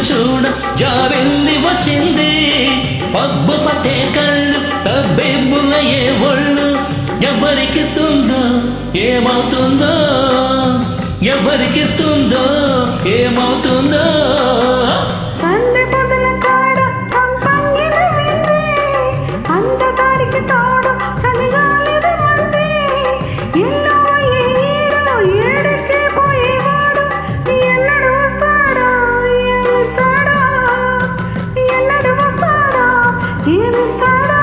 చూడ జావెల్లి వచ్చింది పబ్బు పట్టే కళ్ళు తబ్బెబ్బుల ఏ ఒళ్ళు ఎవరికిస్తుందో ఏమవుతుందో ఎవరికిస్తుందో ఏమవుతుందో సందె పొదల కాడ సంపంగిన వింది అందగాడికి తోడు చలిగాలిది మంది ఇల్లు ఈడు ఏడికి పోయేవాడు ఎన్నడు వస్తాడో ఏమిస్తాడో ఎన్నడు వస్తాడో ఏమిస్తాడో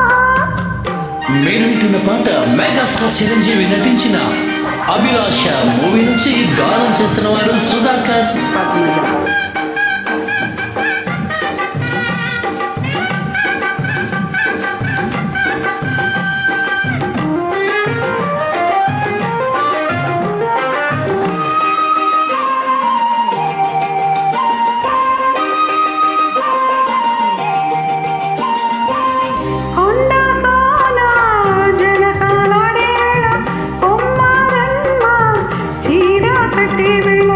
మీరు వింటున్న పాట మెగాస్టార్ చిరంజీవి నటించిన అభిలాష మూవీ నుంచి గానం చేస్తున్న వారు సుధాకర్ కొండకోన జలకాలాడేళ కొమ్మారమ్మ చీర కట్టి వేళ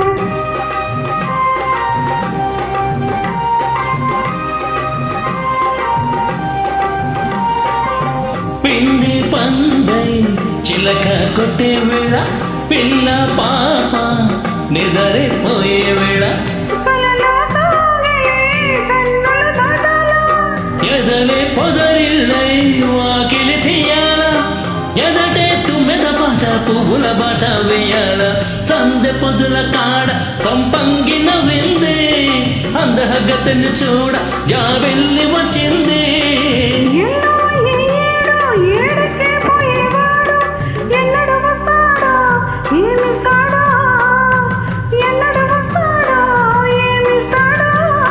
పిండి పండై చిలక కొట్టే వేళ పిల్ల పాప నిదరిపోయే వేళ కలలో తోగే కన్నుల దాటాల ఎదలే పొదరిల్లై వాకిలి తీయాల ఎదటే తుమ్మెద పాట పువ్వుల బాట వేయాల సందె పొదుల కాడ సంపంగిన వింది అందగతని చూడ జాబెల్లి వచ్చింది ఎన్నో ఏడు ఏడికి పోయేవాడు ఎన్నడు వస్తాడో ఏమిస్తాడో ఎన్నడు వస్తాడో ఏమిస్తాడో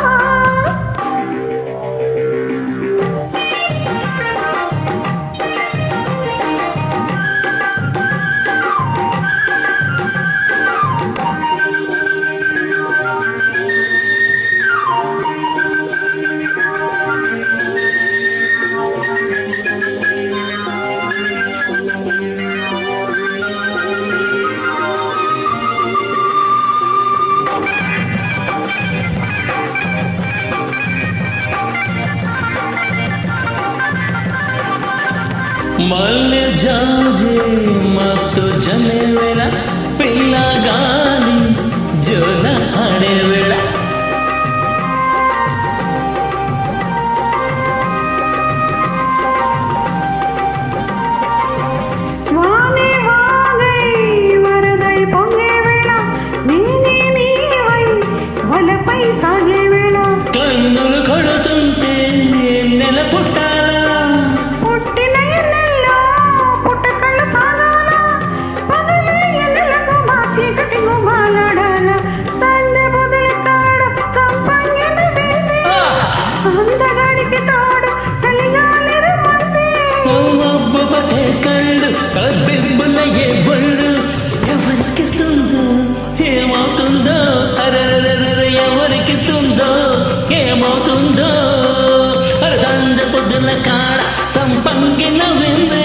మల్లె జాజే మత్తు జనే వేళ పిల్ల గాలి జోల ఆడే వేళ వానే వాగై వరదై పొంగే వేళ నేనే నీవై వలపై సాగే వేళ కన్నులు కొడుతుంటే నెల పుట్టాలా పుట్టిన ఎన్నెల్లో పుట్టకళ్ళు తాగాల పగలే ఎన్నెలకు మా చీకటి గుమ్మాలాడాల సందె బుదిలి తాడు సంపంగిన వీధి అందగాడికి తోడు చలిగాలి రమ్మంది మబ్బు పట్టే కళ్ళు కబ్బిబ్బుల ఏ బళ్ళు ఎవరికిస్తుందో ఏమవుతుందో అరరరర ఎవరికిస్తుందో ఏమవుతుందో అర సంద పొద్దుల కాడ సంపంగిన విందు